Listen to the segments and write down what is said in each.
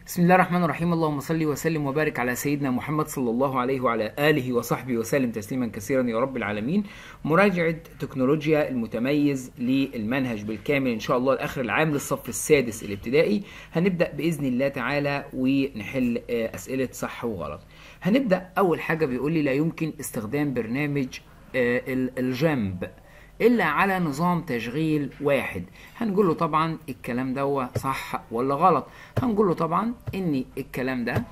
بسم الله الرحمن الرحيم اللهم صل وسلم وبارك على سيدنا محمد صلى الله عليه وعلى آله وصحبه وسلم تسليما كثيرا يا رب العالمين مراجعة تكنولوجيا المتميز للمنهج بالكامل إن شاء الله لآخر العام للصف السادس الابتدائي هنبدأ بإذن الله تعالى ونحل آه، أسئلة صح وغلط هنبدأ أول حاجة بيقول لي لا يمكن استخدام برنامج آه، ال- الجنب الا على نظام تشغيل واحد هنقول له طبعا الكلام ده صح ولا غلط هنقول له طبعا ان الكلام ده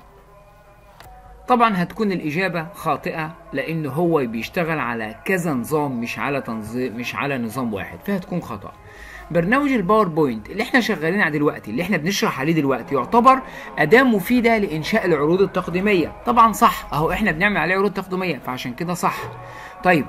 طبعا هتكون الاجابه خاطئه لان هو بيشتغل على كذا نظام مش على تنظيم مش على نظام واحد فهتكون خطا برنامج الباوربوينت اللي احنا شغالين عليه دلوقتي اللي احنا بنشرح عليه دلوقتي يعتبر اداه مفيده لانشاء العروض التقديميه طبعا صح اهو احنا بنعمل عليه عروض تقديميه فعشان كده صح طيب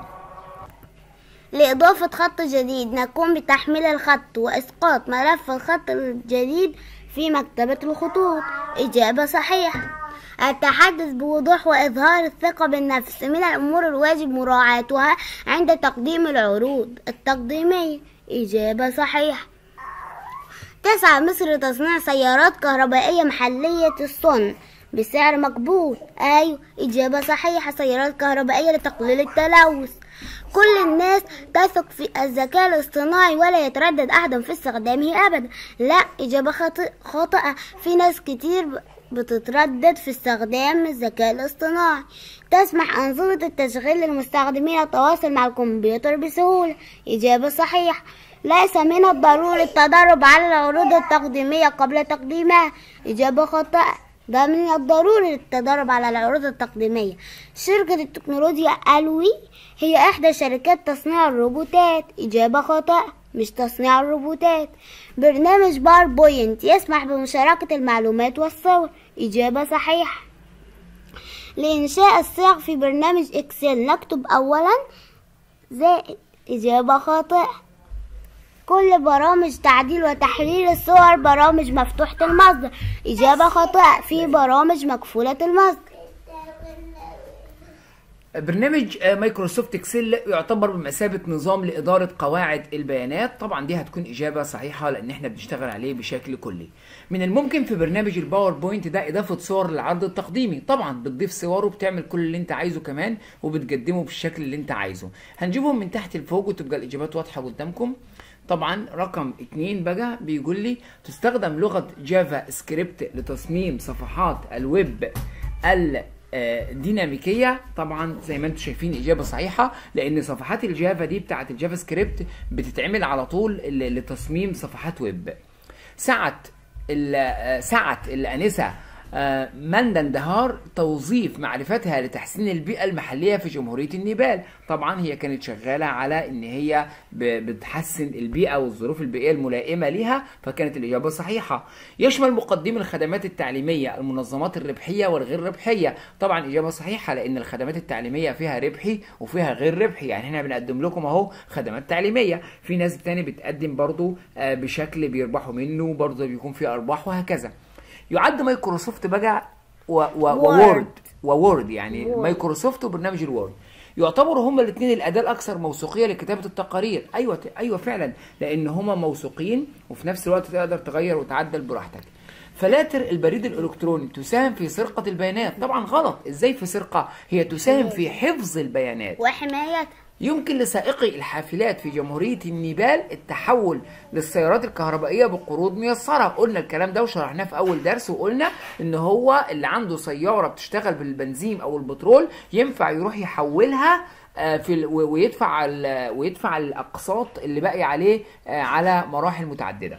لإضافة خط جديد نقوم بتحميل الخط وإسقاط ملف الخط الجديد في مكتبة الخطوط إجابة صحيحة التحدث بوضوح وإظهار الثقة بالنفس من الأمور الواجب مراعاتها عند تقديم العروض التقديمية إجابة صحيحة تسعى مصر لتصنيع سيارات كهربائية محلية الصنع بسعر مقبول أيوة إجابة صحيحة سيارات كهربائية لتقليل التلوث كل الناس تثق في الذكاء الاصطناعي ولا يتردد أحد في استخدامه أبدا لا إجابة خاطئ- خاطئة في ناس كتير ب- بتتردد في استخدام الذكاء الاصطناعي تسمح أنظمة التشغيل للمستخدمين التواصل مع الكمبيوتر بسهولة إجابة صحيحة ليس من الضروري التدرب على العروض التقديمية قبل تقديمها إجابة خاطئة ده من الضروري التدرب على العروض التقديمية شركة التكنولوجيا ألوي هي إحدى شركات تصنيع الروبوتات إجابة خاطئة مش تصنيع الروبوتات برنامج باوربوينت يسمح بمشاركة المعلومات والصور إجابة صحيحة لإنشاء الصيغ في برنامج إكسل نكتب أولا زائد إجابة خاطئة كل برامج تعديل وتحرير الصور برامج مفتوحة المصدر إجابة خاطئة في برامج مقفولة المصدر برنامج آه، مايكروسوفت اكسل يعتبر بمثابة نظام لإدارة قواعد البيانات طبعا دي هتكون إجابة صحيحة لأن احنا بنشتغل عليه بشكل كلي من الممكن في برنامج الباوربوينت ده إضافة صور للعرض التقديمي طبعا بتضيف صور وبتعمل كل اللي انت عايزه كمان وبتقدمه بالشكل اللي انت عايزه هنجيبهم من تحت لفوق وتبقى الإجابات واضحة قدامكم طبعا رقم اتنين بقى بيقول لي تستخدم لغة جافا سكريبت لتصميم صفحات الويب ال آه، ديناميكيه طبعا زي ما انتم شايفين اجابه صحيحه لان صفحات الجافا دي بتاعت الجافا سكريبت بتتعمل على طول ل- لتصميم صفحات ويب سعت ال- آه، سعت الانسه آه، مندن دهار توظيف معرفتها لتحسين البيئة المحلية في جمهورية النيبال طبعا هي كانت شغالة على ان هي ب- بتحسن البيئة والظروف البيئية الملائمة لها فكانت الإجابة صحيحة يشمل مقدمي الخدمات التعليمية المنظمات الربحية والغير ربحية طبعا إجابة صحيحة لأن الخدمات التعليمية فيها ربحي وفيها غير ربحي يعني احنا بنقدم لكم اهو خدمات تعليمية في ناس تاني بتقدم برضو آه، بشكل بيربحوا منه برضو بيكون فيه أرباح وهكذا يعد مايكروسوفت بقى و و وورد وورد يعني وورد. مايكروسوفت وبرنامج الوورد يعتبروا هما الاثنين الاداه الاكثر موثوقيه لكتابه التقارير ايوه ايوه فعلا لان هما موثوقين وفي نفس الوقت تقدر تغير وتعدل براحتك فلاتر البريد الالكتروني تساهم في سرقه البيانات طبعا غلط ازاي في سرقه هي تساهم في حفظ البيانات وحمايتها يمكن لسائقي الحافلات في جمهورية النيبال التحول للسيارات الكهربائية بقروض ميسرة قلنا الكلام ده وشرحناه في أول درس وقلنا إن هو اللي عنده سيارة بتشتغل بالبنزين أو البترول ينفع يروح يحولها آه، في ال- و- ويدفع ال- ويدفع الأقساط اللي باقي عليه آه، على مراحل متعددة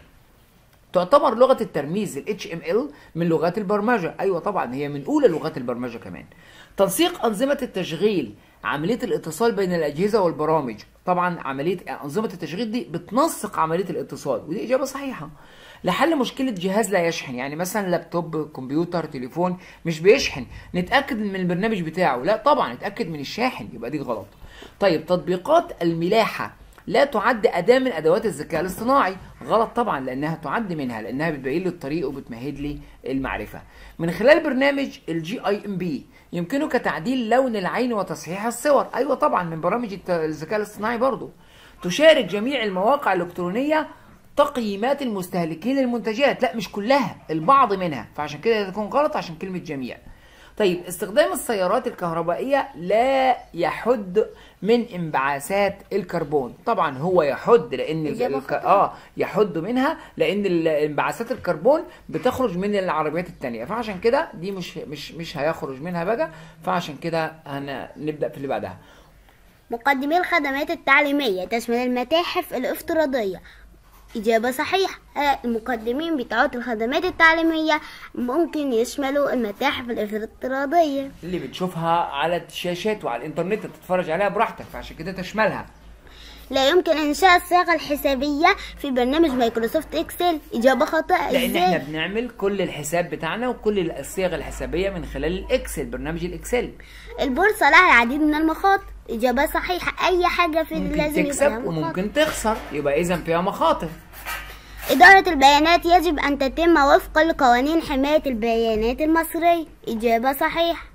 تعتبر لغة الترميز ال HTML من لغات البرمجة أيوة طبعا هي من أولى لغات البرمجة كمان تنسيق أنظمة التشغيل عملية الاتصال بين الأجهزة والبرامج طبعا عملية أنظمة التشغيل دي بتنسق عملية الاتصال ودي إجابة صحيحة لحل مشكلة جهاز لا يشحن يعني مثلا لابتوب كمبيوتر تليفون مش بيشحن نتأكد من البرنامج بتاعه لا طبعا نتأكد من الشاحن يبقى دي غلط طيب تطبيقات الملاحة لا تعد أداة من أدوات الذكاء الاصطناعي غلط طبعا لأنها تعد منها لأنها بتبين لي الطريق وبتمهد لي المعرفة من خلال برنامج الجي اي ام بي يمكنك تعديل لون العين وتصحيح الصور أيوة طبعا من برامج الت- الذكاء الاصطناعي برضو تشارك جميع المواقع الإلكترونية تقييمات المستهلكين للمنتجات لا مش كلها البعض منها فعشان كده تكون غلط عشان كلمة جميع طيب استخدام السيارات الكهربائية لا يحد من انبعاثات الكربون طبعا هو يحد لان ال- إجابة الك... خاطئة. اه يحد منها لان ال- انبعاثات الكربون بتخرج من العربيات التانية فعشان كده دي مش مش مش هيخرج منها بقى فعشان كده هنبدا في اللي بعدها مقدمي الخدمات التعليمية تشمل المتاحف الافتراضية إجابة صحيحة آه، المقدمين بتوع الخدمات التعليمية ممكن يشملوا المتاحف الافتراضية اللي بتشوفها على الشاشات وعلى الانترنت تتفرج عليها براحتك فعشان كده تشملها لا يمكن إنشاء الصيغة الحسابية في برنامج مايكروسوفت إكسل إجابة خاطئة لان احنا إزاي؟ بنعمل كل الحساب بتاعنا وكل الصيغ الحسابيه من خلال الاكسل برنامج الاكسل البورصة لها العديد من المخاطر إجابة صحيحة أي حاجة في ممكن لازم يبقى تكسب لها مخاطر وممكن تخسر يبقى اذا فيها مخاطر إدارة البيانات يجب أن تتم وفقا لقوانين حماية البيانات المصرية إجابة صحيحة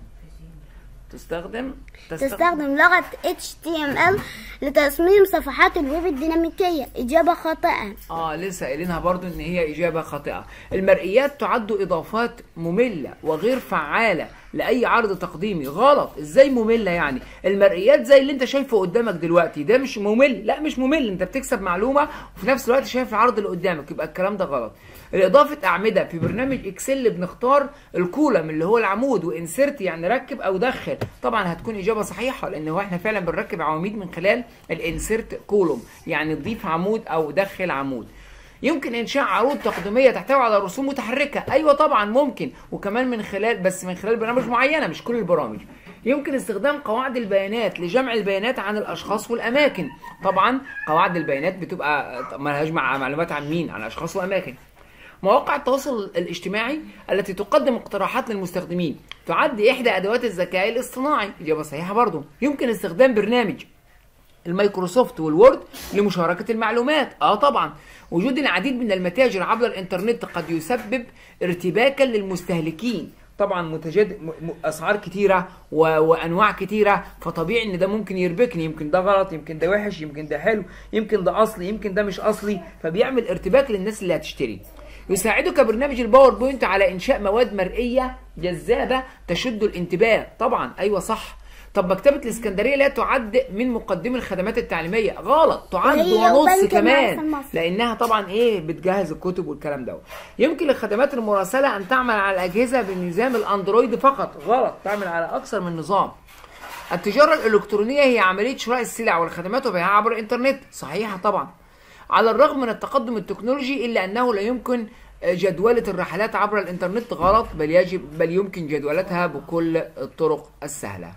تستخدم تستخدم لغة HTML لتصميم صفحات الويب الديناميكية إجابة خاطئة اه لسه قايلينها برضو ان هي اجابه خاطئه المرئيات تعد اضافات ممله وغير فعاله لاي عرض تقديمي غلط ازاي ممله يعني المرئيات زي اللي انت شايفه قدامك دلوقتي ده مش ممل لا مش ممل انت بتكسب معلومه وفي نفس الوقت شايف العرض اللي قدامك يبقى الكلام ده غلط اضافه اعمده في برنامج اكسل بنختار الكولم اللي هو العمود وانسرت يعني ركب او دخل طبعا هتكون اجابه صحيحه لان هو احنا فعلا بنركب عواميد من خلال الانسرت كولوم يعني تضيف عمود او دخل عمود يمكن انشاء عروض تقديميه تحتوي على رسوم متحركه ايوه طبعا ممكن وكمان من خلال بس من خلال برامج معينه مش كل البرامج يمكن استخدام قواعد البيانات لجمع البيانات عن الاشخاص والاماكن طبعا قواعد البيانات بتبقى ملهاش مع معلومات عن مين عن اشخاص واماكن مواقع التواصل الاجتماعي التي تقدم اقتراحات للمستخدمين تعد احدى ادوات الذكاء الاصطناعي اجابه صحيحه برضو يمكن استخدام برنامج المايكروسوفت والوورد لمشاركة المعلومات اه طبعا وجود العديد من المتاجر عبر الانترنت قد يسبب ارتباكا للمستهلكين طبعا متجد م- م- اسعار كتيره و... وانواع كتيره فطبيعي ان ده ممكن يربكني يمكن ده غلط يمكن ده وحش يمكن ده حلو يمكن ده اصلي يمكن ده مش اصلي فبيعمل ارتباك للناس اللي هتشتري يساعدك برنامج الباوربوينت على انشاء مواد مرئيه جذابه تشد الانتباه طبعا ايوه صح طب مكتبة الإسكندرية لا تعد من مقدمي الخدمات التعليمية غلط تعد وهي ونص وبنك كمان المعرفة المصري. لأنها طبعا إيه بتجهز الكتب والكلام ده يمكن لخدمات المراسلة أن تعمل على الأجهزة بنظام الأندرويد فقط غلط تعمل على أكثر من نظام التجارة الإلكترونية هي عملية شراء السلع والخدمات وبيعها عبر الإنترنت صحيحة طبعا على الرغم من التقدم التكنولوجي إلا أنه لا يمكن جدولة الرحلات عبر الإنترنت غلط بل يجب بل يمكن جدولتها بكل الطرق السهلة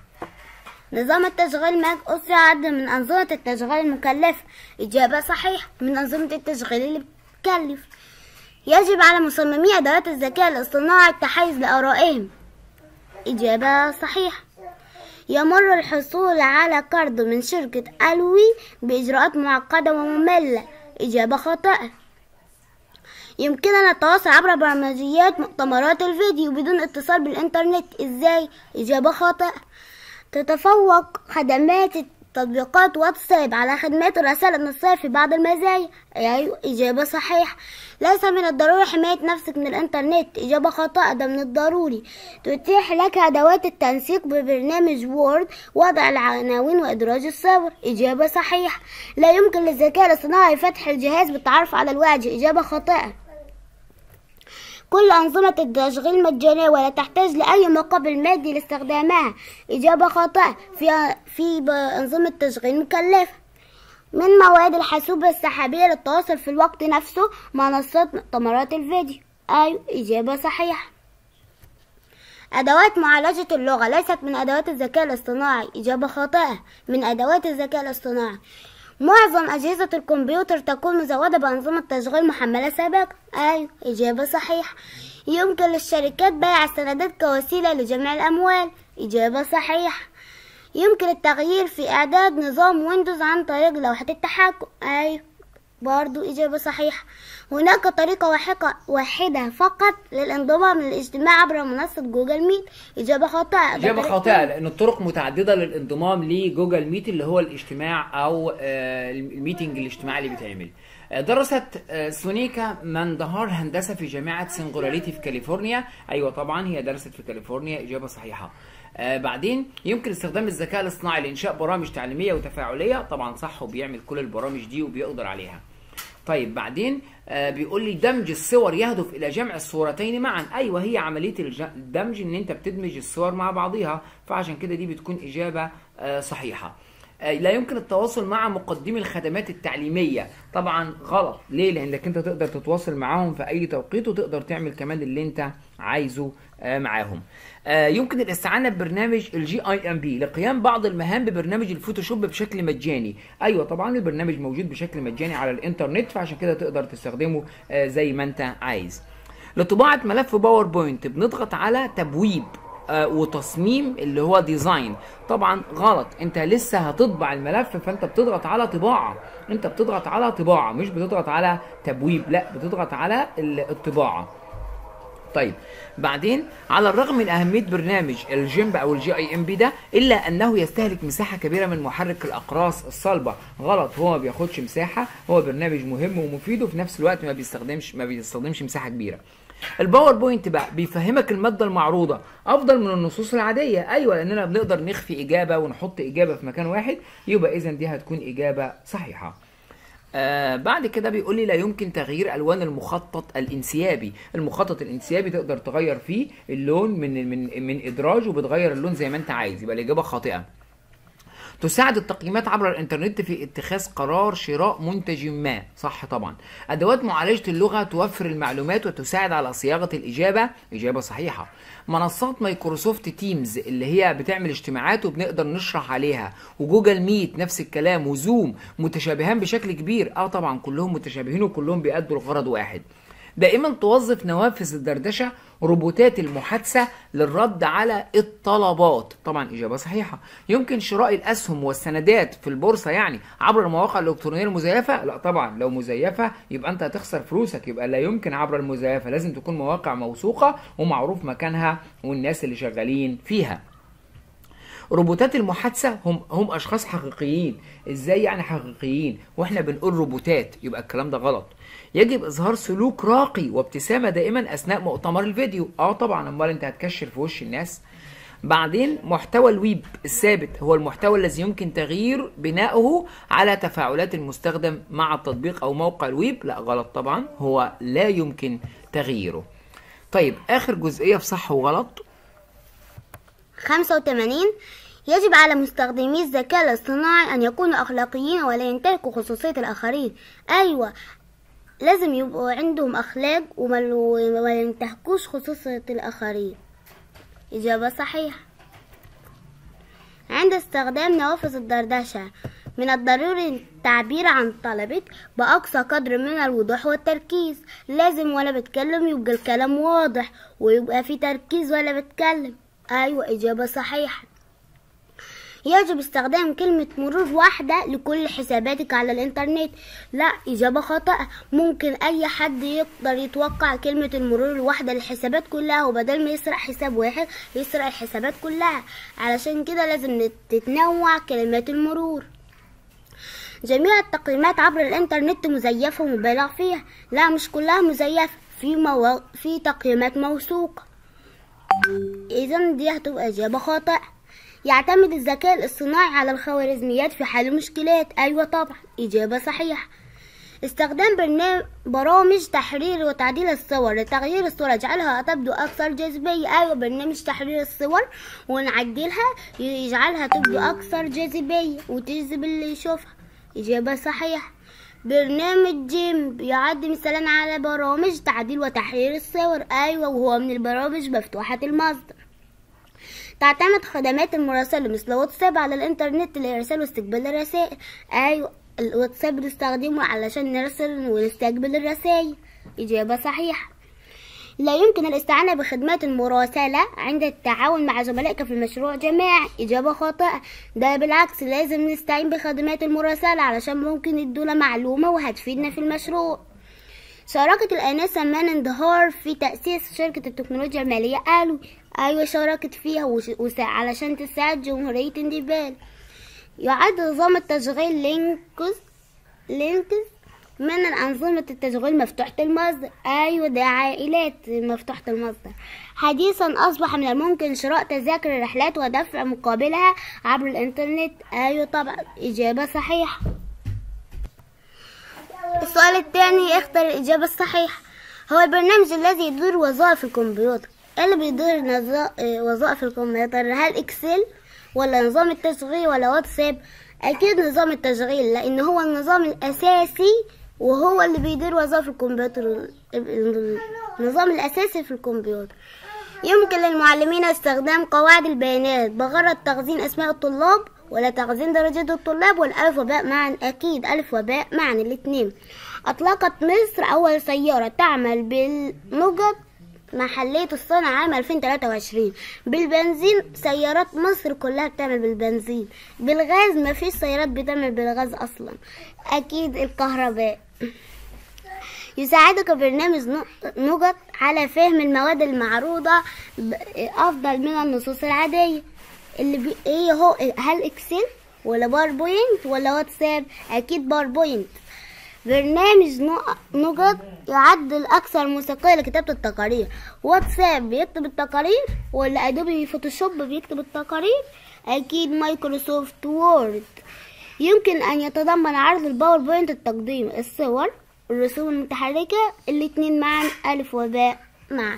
نظام التشغيل ماك أوس يعد من أنظمة التشغيل المكلفة إجابة صحيحة من أنظمة التشغيل اللي بتكلف يجب على مصممي أدوات الذكاء الاصطناعي التحيز لآرائهم إجابة صحيحة يمر الحصول على قرض من شركة ألوي بإجراءات معقدة ومملة إجابة خاطئة يمكننا التواصل عبر برمجيات مؤتمرات الفيديو بدون اتصال بالإنترنت إزاي؟ إجابة خاطئة تتفوق خدمات تطبيقات واتساب على خدمات الرسائل النصية في بعض المزايا أيوة إجابة صحيحة ليس من الضروري حماية نفسك من الإنترنت إجابة خاطئة ده من الضروري تتيح لك أدوات التنسيق ببرنامج وورد وضع العناوين وإدراج الصور إجابة صحيحة لا يمكن للذكاء الاصطناعي فتح الجهاز بالتعرف على الواجهة إجابة خاطئة كل أنظمة التشغيل مجانية ولا تحتاج لأي مقابل مادي لاستخدامها إجابة خاطئة في في ب- أنظمة تشغيل مكلفة من مواد الحاسوب السحابية للتواصل في الوقت نفسه منصات مؤتمرات الفيديو أيوة إجابة صحيحة أدوات معالجة اللغة ليست من أدوات الذكاء الاصطناعي إجابة خاطئة من أدوات الذكاء الاصطناعي معظم أجهزة الكمبيوتر تكون مزودة بأنظمة تشغيل محملة سابقة أيوة إجابة صحيحة يمكن للشركات بيع السندات كوسيلة لجمع الأموال إجابة صحيحة يمكن التغيير في إعداد نظام ويندوز عن طريق لوحة التحكم أيوة برضو إجابة صحيحة هناك طريقة واحدة واحدة فقط للانضمام للاجتماع عبر منصة جوجل ميت إجابة خاطئة ده إجابة طريق خاطئة تاني. لأن الطرق متعددة للانضمام لجوجل ميت اللي هو الاجتماع أو آه، الميتنج الاجتماعي اللي بيتعمل درست آه، سونيكا ماندهار هندسة في جامعة سنغولاريتي في كاليفورنيا أيوة طبعا هي درست في كاليفورنيا إجابة صحيحة آه بعدين يمكن استخدام الذكاء الاصطناعي لإنشاء برامج تعليمية وتفاعلية طبعا صح وبيعمل كل البرامج دي وبيقدر عليها طيب بعدين آه بيقول لي دمج الصور يهدف الى جمع الصورتين معا ايوه هي عمليه الج- الدمج ان انت بتدمج الصور مع بعضها فعشان كده دي بتكون اجابه آه صحيحه آه، لا يمكن التواصل مع مقدمي الخدمات التعليميه طبعا غلط ليه لانك انت تقدر تتواصل معاهم في اي توقيت وتقدر تعمل كمان اللي انت عايزه آه، معاهم آه، يمكن الاستعانه ببرنامج الجي اي ام بي لقيام بعض المهام ببرنامج الفوتوشوب بشكل مجاني ايوه طبعا البرنامج موجود بشكل مجاني على الانترنت فعشان كده تقدر تستخدمه آه، زي ما انت عايز لطباعه ملف باوربوينت بنضغط على تبويب آه، وتصميم اللي هو ديزاين طبعا غلط انت لسه هتطبع الملف فانت بتضغط على طباعه انت بتضغط على طباعه مش بتضغط على تبويب لا بتضغط على ال- الطباعه طيب بعدين على الرغم من اهميه برنامج الجيمب او الجي اي ام بي ده الا انه يستهلك مساحه كبيره من محرك الاقراص الصلبه غلط هو ما بياخدش مساحه هو برنامج مهم ومفيد وفي نفس الوقت ما بيستخدمش ما بيستخدمش مساحه كبيره الباوربوينت بقى بيفهمك الماده المعروضه افضل من النصوص العاديه ايوه لاننا بنقدر نخفي اجابه ونحط اجابه في مكان واحد يبقى اذا دي هتكون اجابه صحيحه آه بعد كده بيقول لي لا يمكن تغيير الوان المخطط الانسيابي المخطط الانسيابي تقدر تغير فيه اللون من من من ادراج وبتغير اللون زي ما انت عايز يبقى الاجابه خاطئه تساعد التقييمات عبر الانترنت في اتخاذ قرار شراء منتج ما صح طبعا ادوات معالجه اللغه توفر المعلومات وتساعد على صياغه الاجابه اجابه صحيحه منصات مايكروسوفت تيمز اللي هي بتعمل اجتماعات وبنقدر نشرح عليها وجوجل ميت نفس الكلام وزوم متشابهان بشكل كبير اه طبعا كلهم متشابهين وكلهم بيأدوا لغرض واحد دائما توظف نوافذ الدردشة روبوتات المحادثة للرد على الطلبات طبعا إجابة صحيحة يمكن شراء الأسهم والسندات في البورصة يعني عبر المواقع الإلكترونية المزيفة لا طبعا لو مزيفة يبقى أنت هتخسر فلوسك يبقى لا يمكن عبر المزيفة لازم تكون مواقع موثوقة ومعروف مكانها والناس اللي شغالين فيها روبوتات المحادثه هم هم اشخاص حقيقيين ازاي يعني حقيقيين واحنا بنقول روبوتات يبقى الكلام ده غلط يجب اظهار سلوك راقي وابتسامه دائما اثناء مؤتمر الفيديو اه طبعا امال انت هتكشر في وش الناس بعدين محتوى الويب الثابت هو المحتوى الذي يمكن تغيير بناؤه على تفاعلات المستخدم مع التطبيق او موقع الويب لا غلط طبعا هو لا يمكن تغييره طيب اخر جزئيه في صح وغلط 85 يجب على مستخدمي الذكاء الاصطناعي أن يكونوا أخلاقيين ولا ينتهكوا خصوصية الآخرين أيوة لازم يبقوا عندهم أخلاق وما وما ينتهكوش خصوصية الآخرين إجابة صحيحة عند استخدام نوافذ الدردشة من الضروري التعبير عن طلبك بأقصى قدر من الوضوح والتركيز لازم وأنا بتكلم يبقى الكلام واضح ويبقى في تركيز وأنا بتكلم أيوة إجابة صحيحة يجب استخدام كلمة مرور واحدة لكل حساباتك على الإنترنت لا إجابة خاطئة ممكن أي حد يقدر يتوقع كلمة المرور الواحدة للحسابات كلها وبدل ما يسرق حساب واحد يسرق الحسابات كلها علشان كده لازم تتنوع كلمات المرور جميع التقييمات عبر الإنترنت مزيفة ومبالغ فيها لا مش كلها مزيفة في مو... في تقييمات موثوقة إذا دي هتبقى إجابة خاطئة يعتمد الذكاء الاصطناعي على الخوارزميات في حل مشكلات أيوة طبعا إجابة صحيحة استخدام برنامج برامج تحرير وتعديل الصور لتغيير الصورة يجعلها تبدو أكثر جاذبية أيوة برنامج تحرير الصور ونعدلها يجعلها تبدو أكثر جاذبية وتجذب اللي يشوفها إجابة صحيحة برنامج جيم يعد مثالا على برامج تعديل وتحرير الصور أيوة وهو من البرامج مفتوحة المصدر تعتمد خدمات المراسلة مثل واتساب على الإنترنت لإرسال واستقبال الرسائل أيوة الواتساب بنستخدمه علشان نرسل ونستقبل الرسائل إجابة صحيحة لا يمكن الاستعانة بخدمات المراسلة عند التعاون مع زملائك في مشروع جماعي إجابة خاطئة ده بالعكس لازم نستعين بخدمات المراسلة علشان ممكن يدونا معلومة وهتفيدنا في المشروع شاركت الآنسة مان اندهار في تأسيس شركة التكنولوجيا المالية قالوا أيوة شاركت فيها وش... وس... علشان تساعد جمهورية النيبال يعد نظام التشغيل لينكس لينكس من الأنظمة التشغيل مفتوحة المصدر أيوة ده عائلات مفتوحة المصدر حديثا أصبح من الممكن شراء تذاكر الرحلات ودفع مقابلها عبر الإنترنت أيوة طبعا إجابة صحيحة السؤال الثاني اختر الإجابة الصحيحة هو البرنامج الذي يدير وظائف الكمبيوتر إيه اللي بيدير نظا- آه، وظائف الكمبيوتر هل إكسل ولا نظام التشغيل ولا واتساب أكيد نظام التشغيل لأن هو النظام الأساسي وهو اللي بيدير وظائف الكمبيوتر ال- ال- النظام الأساسي في الكمبيوتر يمكن للمعلمين استخدام قواعد البيانات بغرض تخزين أسماء الطلاب ولا تخزين درجات الطلاب والألف وباء معا أكيد ألف وباء معا الاتنين أطلقت مصر أول سيارة تعمل بالنقط محلية الصنع عام 2023 بالبنزين سيارات مصر كلها بتعمل بالبنزين بالغاز ما فيش سيارات بتعمل بالغاز أصلا أكيد الكهرباء يساعدك برنامج نق- نقط على فهم المواد المعروضة ب- أفضل من النصوص العادية اللي بي... إيه هو هل إكسل ولا باوربوينت ولا واتساب أكيد باوربوينت برنامج نق- نقط يعد الأكثر موسيقية لكتابة التقارير واتساب بيكتب التقارير ولا أدوبي فوتوشوب بيكتب التقارير أكيد مايكروسوفت وورد يمكن أن يتضمن عرض الباوربوينت التقديم الصور الرسوم المتحركة الاتنين معا ألف وباء معا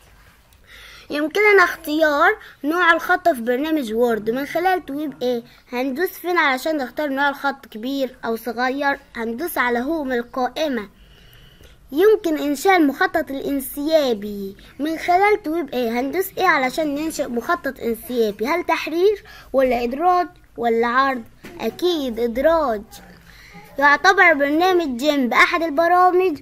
يمكننا اختيار نوع الخط في برنامج وورد من خلال تويب ايه هندوس فين علشان نختار نوع الخط كبير او صغير هندوس على هو من القائمة يمكن انشاء المخطط الانسيابي من خلال تويب ايه هندوس ايه علشان ننشئ مخطط انسيابي هل تحرير ولا ادراج ولا عرض اكيد ادراج يعتبر برنامج جيم احد البرامج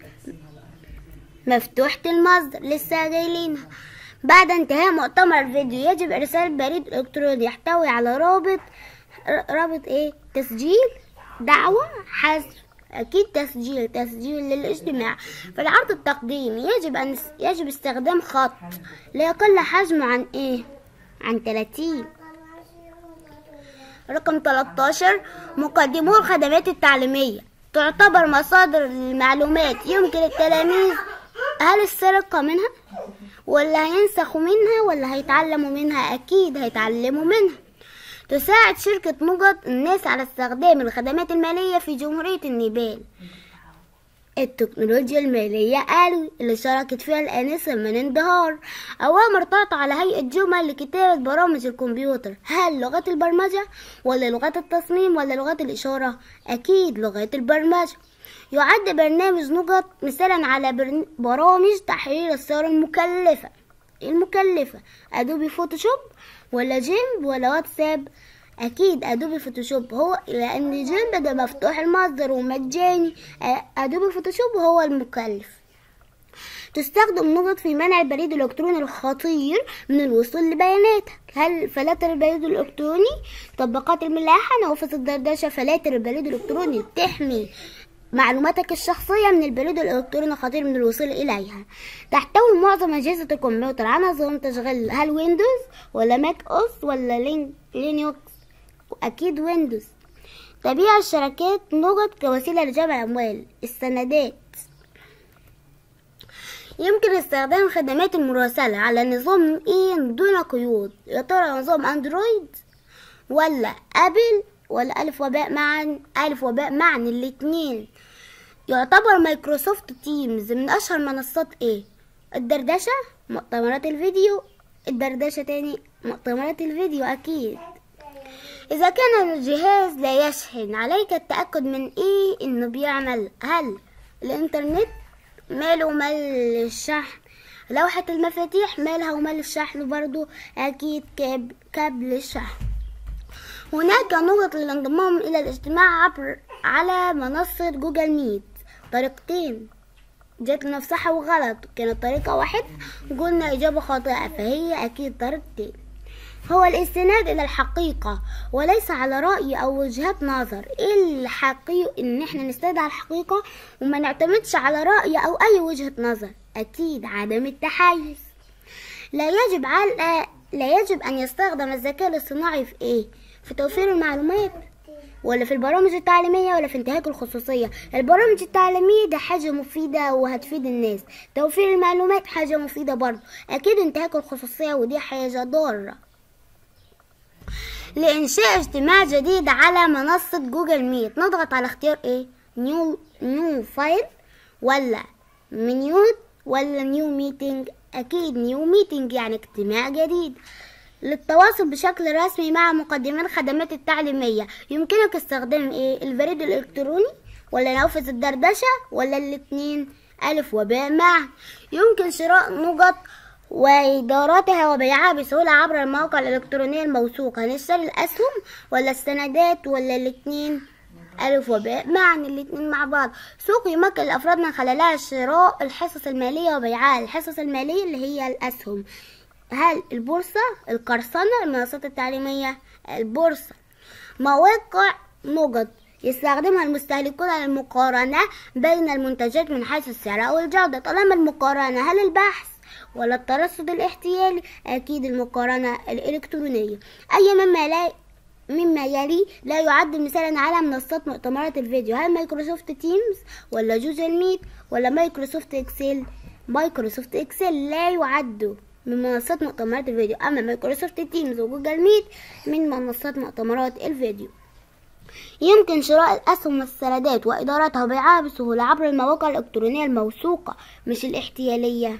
مفتوحة المصدر لسه جايلينها بعد انتهاء مؤتمر فيديو يجب ارسال بريد الكتروني يحتوي على رابط ر- رابط ايه تسجيل دعوة حذف اكيد تسجيل تسجيل للاجتماع في العرض التقديمي يجب ان يجب استخدام خط لا يقل حجمه عن ايه عن 30 رقم 13 مقدمو الخدمات التعليمية تعتبر مصادر المعلومات يمكن التلاميذ هل السرقة منها ولا هينسخوا منها ولا هيتعلموا منها أكيد هيتعلموا منها تساعد شركة نقط الناس على استخدام الخدمات المالية في جمهورية النيبال التكنولوجيا المالية قالوا اللي شاركت فيها الآنسة من انبهار أوامر تعطى على هيئة جمل لكتابة برامج الكمبيوتر هل لغة البرمجة ولا لغات التصميم ولا لغات الإشارة أكيد لغات البرمجة يعد برنامج نقط مثالا على برن- برامج تحرير الصور المكلفة المكلفة أدوبي فوتوشوب ولا جيم ولا واتساب أكيد أدوبي فوتوشوب هو لأن جيم ده مفتوح المصدر ومجاني أ- أدوبي فوتوشوب هو المكلف تستخدم نقط في منع البريد الإلكتروني الخطير من الوصول لبياناتك هل فلاتر البريد الإلكتروني تطبيقات الملاحة نوافذ الدردشة فلاتر البريد الإلكتروني بتحمي معلوماتك الشخصية من البريد الإلكتروني الخطير من الوصول إليها تحتوي معظم أجهزة الكمبيوتر على نظام تشغيل هل ويندوز ولا ماك أوس ولا لين- لينكس أكيد ويندوز تبيع الشركات نقط كوسيلة لجمع الأموال السندات يمكن استخدام خدمات المراسلة على نظام ايه دون قيود يا ترى نظام اندرويد ولا ابل ولا الف وباء معا الف وباء معا الاتنين يعتبر مايكروسوفت تيمز من اشهر منصات ايه الدردشة مؤتمرات الفيديو الدردشة تاني مؤتمرات الفيديو اكيد إذا كان الجهاز لا يشحن عليك التأكد من إيه إنه بيعمل هل الإنترنت ماله ومال الشحن لوحة المفاتيح مالها ومال الشحن برضو أكيد كاب كابل الشحن هناك نقط للانضمام إلى الاجتماع عبر على منصة جوجل ميت طريقتين جات لنا في صح وغلط كانت طريقة واحدة وقلنا إجابة خاطئة فهي أكيد طريقتين هو الاستناد إلى الحقيقة وليس على رأي أو وجهات نظر إيه الحقيقة إن إحنا نستند على الحقيقة وما نعتمدش على رأي أو أي وجهة نظر أكيد عدم التحيز لا يجب على لا يجب أن يستخدم الذكاء الاصطناعي في إيه؟ في توفير المعلومات ولا في البرامج التعليمية ولا في انتهاك الخصوصية البرامج التعليمية ده حاجة مفيدة وهتفيد الناس توفير المعلومات حاجة مفيدة برضه أكيد انتهاك الخصوصية ودي حاجة ضارة لإنشاء اجتماع جديد على منصة جوجل ميت نضغط على اختيار ايه نيو نيو فايل ولا منيوت ولا نيو ميتنج أكيد نيو ميتنج يعني اجتماع جديد للتواصل بشكل رسمي مع مقدمين الخدمات التعليمية يمكنك استخدام ايه البريد الإلكتروني ولا نافذة الدردشة ولا الاتنين ألف وباء معا يمكن شراء نقط وإدارتها وبيعها بسهولة عبر المواقع الإلكترونية الموثوقة هنشتري الأسهم ولا السندات ولا الاتنين ألف وباء معا الاتنين مع بعض سوق يمكن الأفراد من خلالها شراء الحصص المالية وبيعها الحصص المالية اللي هي الأسهم هل البورصة القرصنة المنصات التعليمية البورصة مواقع نقط يستخدمها المستهلكون للمقارنة بين المنتجات من حيث السعر أو الجودة طالما المقارنة هل البحث ولا الترصد الاحتيالي أكيد المقارنة الإلكترونية أي مما لا مما يلي لا يعد مثالا على منصات مؤتمرات الفيديو هل مايكروسوفت تيمز ولا جوجل ميت ولا مايكروسوفت اكسل مايكروسوفت اكسل لا يعد من منصات مؤتمرات الفيديو اما مايكروسوفت تيمز وجوجل ميت من منصات مؤتمرات الفيديو يمكن شراء الأسهم والسندات وإدارتها وبيعها بسهولة عبر المواقع الإلكترونية الموثوقة مش الاحتيالية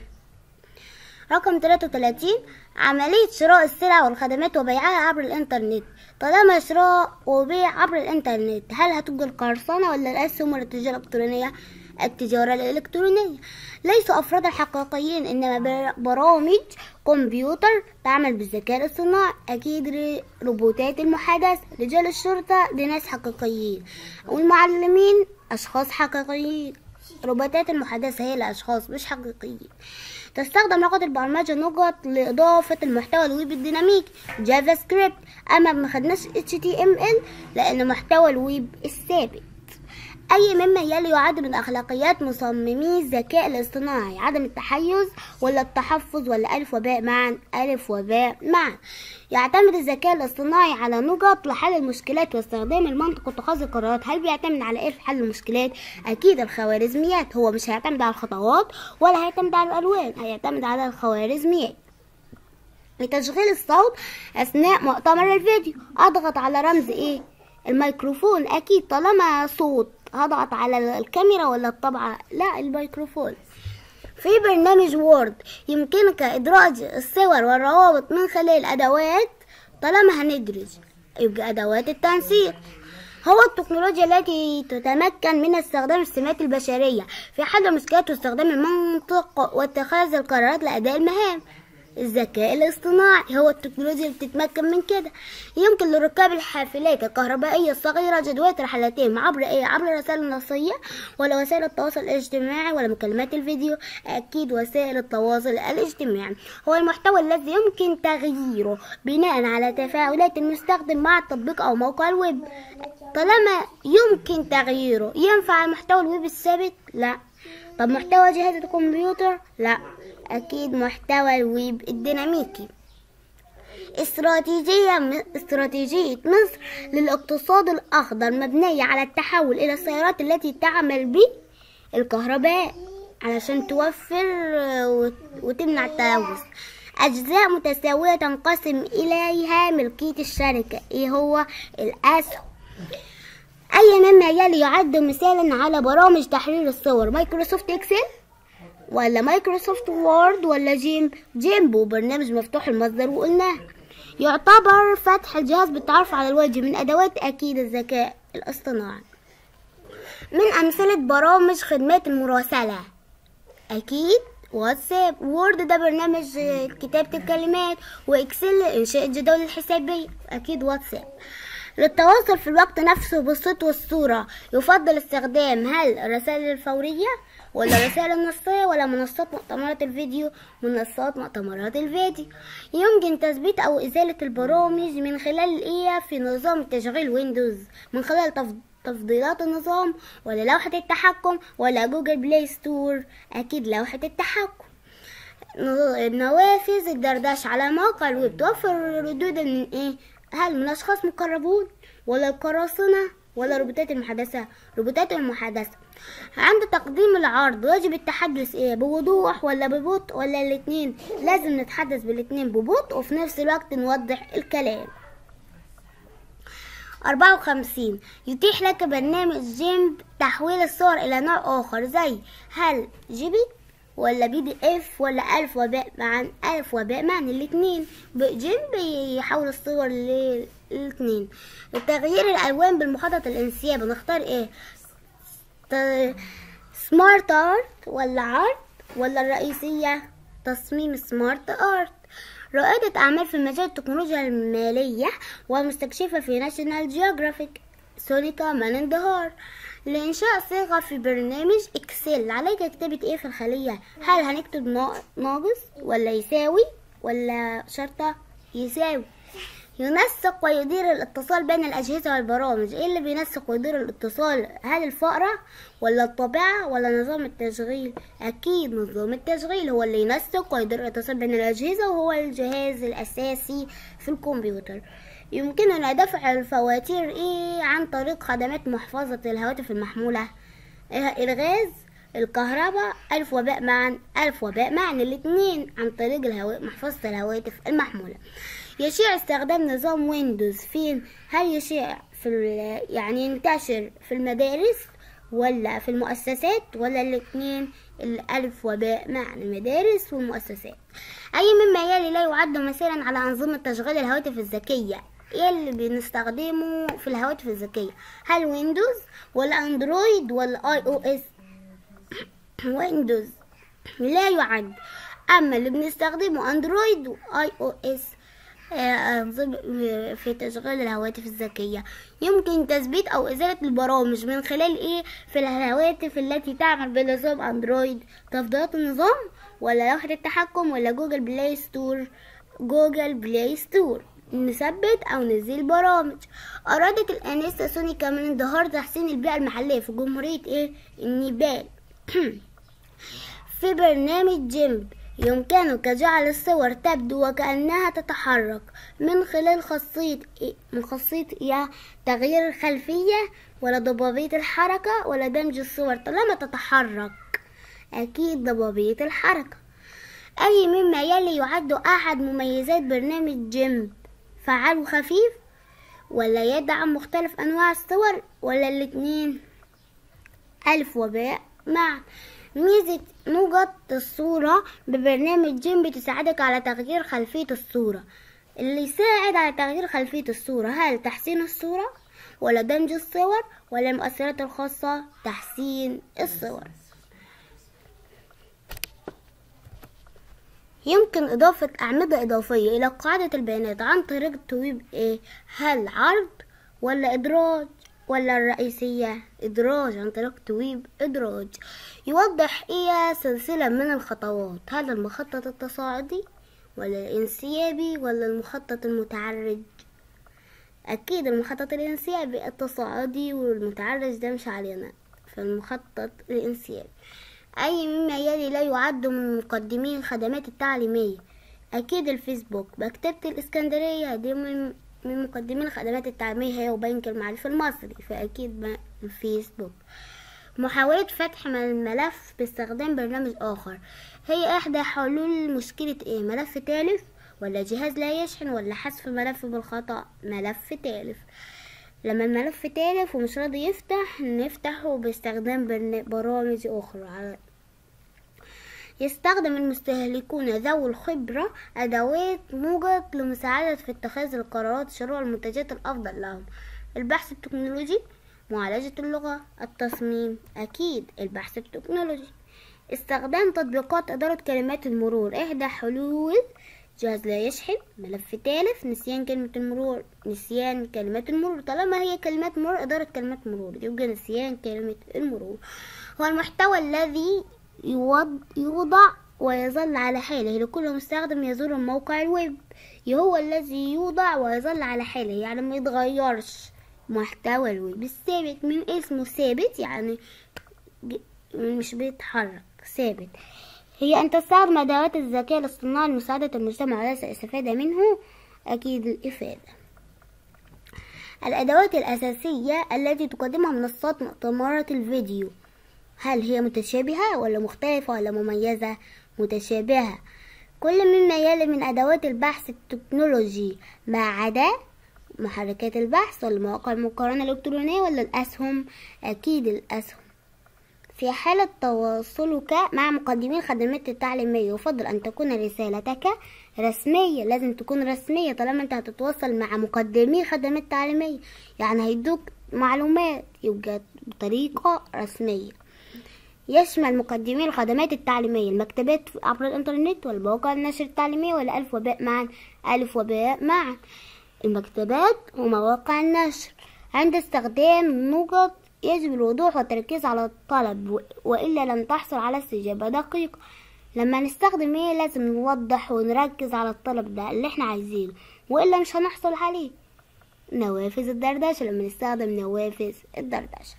رقم 33 عملية شراء السلع والخدمات وبيعها عبر الإنترنت طالما شراء وبيع عبر الإنترنت هل هتبقى القرصنة ولا الأسهم ولا التجارة الإلكترونية؟ التجارة الإلكترونية ليسوا أفراد الحقيقيين إنما برامج كمبيوتر تعمل بالذكاء الاصطناعي أكيد روبوتات المحادثة رجال الشرطة دي ناس حقيقيين والمعلمين أشخاص حقيقيين روبوتات المحادثة هي الأشخاص مش حقيقيين تستخدم لغة البرمجة نقط لإضافة المحتوى الويب الديناميكي جافا سكريبت أما ما خدناش HTML لأن محتوى الويب الثابت أي مما يلي يعد من أخلاقيات مصممي الذكاء الاصطناعي عدم التحيز ولا التحفظ ولا ألف وباء معا ألف وباء معا يعتمد الذكاء الاصطناعي على نقط لحل المشكلات واستخدام المنطق واتخاذ القرارات هل بيعتمد على ايه في حل المشكلات اكيد الخوارزميات هو مش هيعتمد على الخطوات ولا هيعتمد على الالوان هيعتمد على الخوارزميات لتشغيل الصوت اثناء مؤتمر الفيديو اضغط على رمز ايه الميكروفون اكيد طالما صوت هضغط على الكاميرا ولا الطبعة لا الميكروفون في برنامج وورد يمكنك إدراج الصور والروابط من خلال أدوات طالما هندرج يبقى أدوات التنسيق هو التكنولوجيا التي تتمكن من استخدام السمات البشرية في حل مشكلات واستخدام المنطق واتخاذ القرارات لأداء المهام الذكاء الاصطناعي هو التكنولوجيا اللي بتتمكن من كده يمكن لركاب الحافلات الكهربائية الصغيرة جدولة رحلاتهم عبر ايه عبر الرسائل النصية ولا وسائل التواصل الاجتماعي ولا مكالمات الفيديو اكيد وسائل التواصل الاجتماعي هو المحتوى الذي يمكن تغييره بناء على تفاعلات المستخدم مع التطبيق او موقع الويب طالما يمكن تغييره ينفع المحتوى الويب الثابت لا طب محتوى جهاز الكمبيوتر لا أكيد محتوى الويب الديناميكي استراتيجية استراتيجية مصر للاقتصاد الأخضر مبنية على التحول إلى السيارات التي تعمل بالكهرباء علشان توفر وتمنع التلوث أجزاء متساوية تنقسم إليها ملكية الشركة إيه هو الأسهم أي مما يلي يعد مثالا على برامج تحرير الصور مايكروسوفت إكسل ولا مايكروسوفت وورد ولا جيم جيمبو برنامج مفتوح المصدر وقلناه يعتبر فتح الجهاز بالتعرف على الوجه من أدوات أكيد الذكاء الاصطناعي من أمثلة برامج خدمات المراسلة أكيد واتساب وورد ده برنامج كتابة الكلمات وإكسل إنشاء الجداول الحسابية أكيد واتساب للتواصل في الوقت نفسه بالصوت والصورة يفضل استخدام هل الرسائل الفورية ولا الرسائل النصية ولا منصات مؤتمرات الفيديو منصات مؤتمرات الفيديو يمكن تثبيت أو إزالة البرامج من خلال الإيه في نظام تشغيل ويندوز من خلال تفضيل تفضيلات النظام ولا لوحة التحكم ولا جوجل بلاي ستور أكيد لوحة التحكم نوافذ الدردشة على موقع الويب توفر ردودا من إيه هل من أشخاص مقربون ولا القراصنة ولا الروبوتات المحدثة روبوتات المحادثة عند تقديم العرض يجب التحدث ايه بوضوح ولا ببطء ولا الاتنين لازم نتحدث بالاتنين ببطء وفي نفس الوقت نوضح الكلام أربعة وخمسين يتيح لك برنامج جيمب تحويل الصور إلى نوع آخر زي هل جيبي ولا بي دي اف ولا ألف وباء معا ألف وباء معا الاتنين جيمب يحول الصور للاتنين تغيير الألوان بالمخطط الانسيابي نختار ايه ت- سمارت ارت ولا عرض ولا الرئيسية تصميم سمارت ارت رائدة أعمال في مجال التكنولوجيا المالية ومستكشفة في ناشونال جيوغرافيك سونيكا من انبهار لإنشاء صيغة في برنامج إكسل عليك كتابة إيه في الخلية هل هنكتب نا- ناقص ولا يساوي ولا شرطة يساوي ينسق ويدير الاتصال بين الأجهزة والبرامج إيه اللي بينسق ويدير الاتصال هل الفأرة ولا الطابعة ولا نظام التشغيل أكيد نظام التشغيل هو اللي ينسق ويدير الاتصال بين الأجهزة وهو الجهاز الأساسي في الكمبيوتر يمكننا دفع الفواتير إيه عن طريق خدمات محفظة الهواتف المحمولة إيه الغاز الكهرباء ألف وباء معا ألف وباء معا الاتنين عن طريق الهوا... محفظة الهواتف المحمولة يشيع استخدام نظام ويندوز فين هل يشيع في ال... يعني ينتشر في المدارس ولا في المؤسسات ولا الاتنين الألف وباء مع المدارس والمؤسسات أي مما يلي لا يعد مثالا على أنظمة تشغيل الهواتف الذكية ايه اللي بنستخدمه في الهواتف الذكية هل ويندوز ولا اندرويد ولا اي او اس ويندوز لا يعد اما اللي بنستخدمه اندرويد واي او اس في تشغيل الهواتف الذكية يمكن تثبيت أو إزالة البرامج من خلال إيه في الهواتف التي تعمل بنظام أندرويد تفضيلات النظام ولا لوحة التحكم ولا جوجل بلاي ستور جوجل بلاي ستور نثبت أو نزيل برامج أرادت الآنسة سونيكا من ازدهار تحسين البيئة المحلية في جمهورية إيه النيبال في برنامج جيمب يمكنك جعل الصور تبدو وكأنها تتحرك من خلال خاصية إيه؟ من خاصية إيه؟ تغيير الخلفية ولا ضبابية الحركة ولا دمج الصور طالما تتحرك أكيد ضبابية الحركة أي مما يلي يعد أحد مميزات برنامج جيمب فعال وخفيف ولا يدعم مختلف أنواع الصور ولا الاتنين ألف وباء مع ميزة موجة الصورة ببرنامج جيم بتساعدك على تغيير خلفية الصورة اللي يساعد على تغيير خلفية الصورة هل تحسين الصورة ولا دمج الصور ولا المؤثرات الخاصة تحسين الصور يمكن إضافة أعمدة إضافية إلى قاعدة البيانات عن طريق تويب إيه هل عرض ولا إدراج ولا الرئيسية إدراج عن طريق تويب إدراج يوضح إيه سلسلة من الخطوات هل المخطط التصاعدي ولا الانسيابي ولا المخطط المتعرج أكيد المخطط الانسيابي التصاعدي والمتعرج ده مش علينا فالمخطط الانسيابي أي مما يلي لا يعد من مقدمين الخدمات التعليمية أكيد الفيسبوك مكتبة الإسكندرية دي من من مقدمين الخدمات التعليمية هي وبنك المعرفة المصري فأكيد الفيسبوك محاولة فتح الملف باستخدام برنامج آخر هي إحدى حلول مشكلة إيه ملف تالف ولا جهاز لا يشحن ولا حذف ملف بالخطأ ملف تالف لما الملف تالف ومش راضي يفتح نفتحه باستخدام برامج أخرى على يستخدم المستهلكون ذوي الخبرة أدوات موجة لمساعدة في اتخاذ القرارات شراء المنتجات الأفضل لهم البحث التكنولوجي معالجة اللغة التصميم أكيد البحث التكنولوجي استخدام تطبيقات إدارة كلمات المرور إحدى حلول جهاز لا يشحن ملف تالف نسيان كلمة المرور نسيان كلمات المرور طالما هي كلمات مرور إدارة كلمات مرور يبقى نسيان كلمة المرور هو المحتوى الذي يوضع ويظل على حاله لكل مستخدم يزور الموقع الويب هو الذي يوضع ويظل على حاله يعني ما يتغيرش محتوى الويب الثابت من اسمه ثابت يعني مش بيتحرك ثابت هي أن تستخدم أدوات الذكاء الاصطناعي لمساعدة المجتمع وليس الاستفادة منه أكيد الإفادة الأدوات الأساسية التي تقدمها منصات مؤتمرات الفيديو هل هي متشابهة ولا مختلفة ولا مميزة متشابهة كل مما يلي من أدوات البحث التكنولوجي ما عدا محركات البحث ولا مواقع المقارنة الإلكترونية ولا الأسهم أكيد الأسهم في حالة تواصلك مع مقدمي الخدمات التعليمية يفضل أن تكون رسالتك رسمية لازم تكون رسمية طالما أنت هتتواصل مع مقدمي خدمات تعليمية يعني هيدوك معلومات يبقى بطريقة رسمية يشمل مقدمي الخدمات التعليمية المكتبات عبر الإنترنت والمواقع النشر التعليمية ولا ألف وباء معا ألف وباء معا المكتبات ومواقع النشر عند استخدام نقط يجب الوضوح والتركيز على الطلب وإلا لن تحصل على استجابة دقيقة لما نستخدم ايه لازم نوضح ونركز على الطلب ده اللي احنا عايزينه وإلا مش هنحصل عليه نوافذ الدردشة لما نستخدم نوافذ الدردشة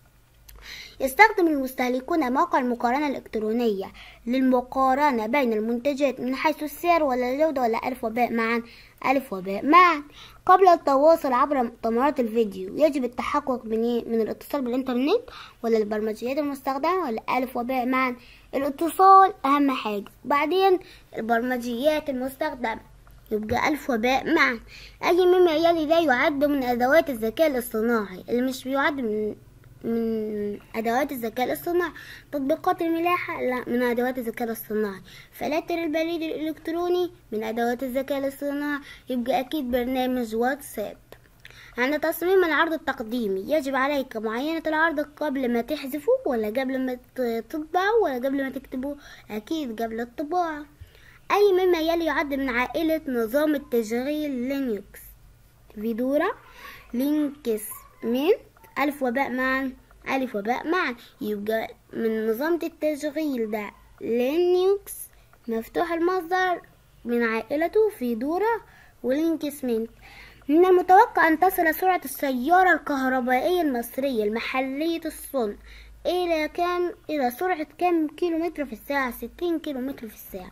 يستخدم المستهلكون موقع المقارنة الإلكترونية للمقارنة بين المنتجات من حيث السعر ولا الجودة ولا ألف وباء معا ألف وباء معا قبل التواصل عبر مؤتمرات الفيديو يجب التحقق من إيه؟ من الاتصال بالإنترنت ولا البرمجيات المستخدمة ولا ألف وباء معا الاتصال أهم حاجة بعدين البرمجيات المستخدمة يبقى ألف وباء معا أي مما يلي لا يعد من أدوات الذكاء الاصطناعي اللي مش بيعد من من أدوات الذكاء الاصطناعي تطبيقات الملاحة لا من أدوات الذكاء الاصطناعي فلاتر البريد الإلكتروني من أدوات الذكاء الاصطناعي يبقى أكيد برنامج واتساب عند تصميم العرض التقديمي يجب عليك معاينة العرض قبل ما تحذفه ولا قبل ما تطبعه ولا قبل ما تكتبه أكيد قبل الطباعة أي مما يلي يعد من عائلة نظام التشغيل لينكس فيدورا لينكس من ألف وباء معا ألف وباء معا يبقى من نظام التشغيل ده لينكس مفتوح المصدر من عائلته فيدورا ولينكس منت من المتوقع أن تصل سرعة السيارة الكهربائية المصرية المحلية الصنع إلى كام إلى سرعة كام كيلو متر في الساعة ستين كيلو متر في الساعة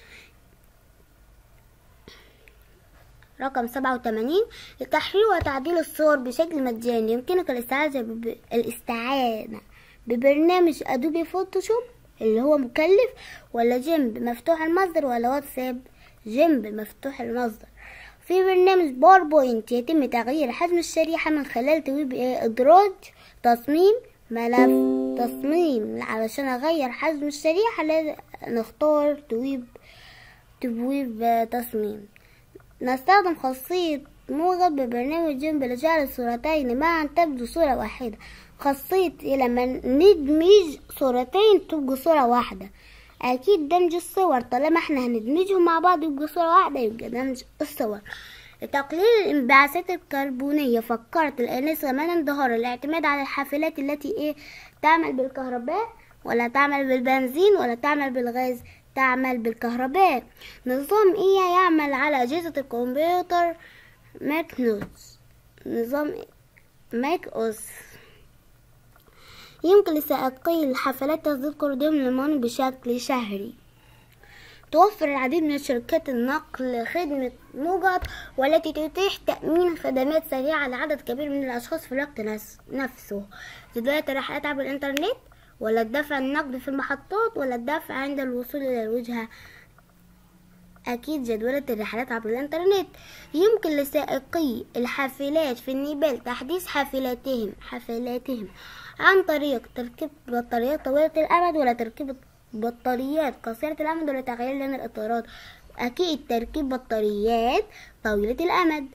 رقم سبعة وتمانين لتحرير وتعديل الصور بشكل مجاني يمكنك الاستعانة ب... الاستعانة ببرنامج أدوبي فوتوشوب اللي هو مكلف ولا جنب مفتوح المصدر ولا واتساب جنب مفتوح المصدر في برنامج باوربوينت يتم تغيير حجم الشريحة من خلال تويب إدراج تصميم ملف تصميم علشان أغير حجم الشريحة لازم نختار تويب تبويب تصميم نستخدم خاصية موجب ببرنامج جنب لجعل الصورتين معا تبدو صورة واحدة خاصية لما ندمج صورتين تبقى صورة واحدة أكيد دمج الصور طالما احنا هندمجهم مع بعض يبقى صورة واحدة يبقى دمج الصور لتقليل الانبعاثات الكربونية فكرت الآنسة من اندهار الاعتماد على الحافلات التي ايه تعمل بالكهرباء ولا تعمل بالبنزين ولا تعمل بالغاز تعمل بالكهرباء نظام إيه يعمل على أجهزة الكمبيوتر ماك نوتس نظام ماك أوس يمكن لسائقي الحفلات تصدير كردهم للمون بشكل شهري توفر العديد من شركات النقل خدمة نقط والتي تتيح تأمين خدمات سريعة لعدد كبير من الأشخاص في الوقت نفسه جدولات الرحلات عبر الإنترنت ولا الدفع النقدي في المحطات ولا الدفع عند الوصول إلى الوجهة أكيد جدولة الرحلات عبر الإنترنت يمكن لسائقي الحافلات في النيبال تحديث حافلاتهم حافلاتهم عن طريق تركيب بطاريات طويلة الأمد ولا تركيب بطاريات قصيرة الأمد ولا تغيير لون الإطارات أكيد تركيب بطاريات طويلة الأمد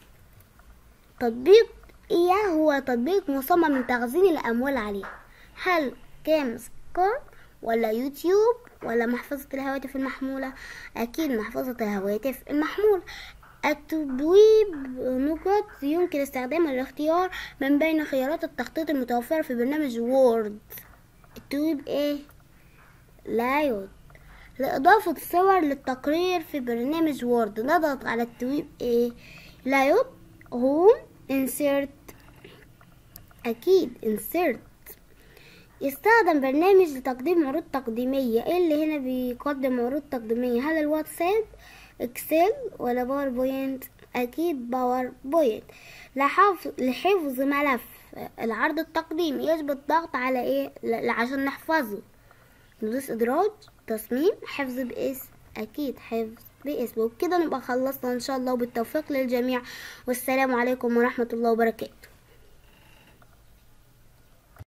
تطبيق إيه هو تطبيق مصمم لتخزين الأموال عليه هل كام سكوب ولا يوتيوب ولا محفظة الهواتف المحمولة أكيد محفظة الهواتف المحمولة التبويب نقط يمكن استخدامها للاختيار من بين خيارات التخطيط المتوفرة في برنامج وورد التبويب ايه لايوت لإضافة صور للتقرير في برنامج وورد نضغط على التويب ايه لايوت هوم انسيرت أكيد انسيرت يستخدم برنامج لتقديم عروض تقديمية ايه اللي هنا بيقدم عروض تقديمية هل الواتساب اكسل ولا باوربوينت أكيد باوربوينت لحفظ لحفظ ملف العرض التقديمي يجب الضغط على إيه ل- عشان نحفظه ندوس إدراج تصميم حفظ باسم أكيد حفظ باسم وبكده نبقى خلصنا إن شاء الله وبالتوفيق للجميع والسلام عليكم ورحمة الله وبركاته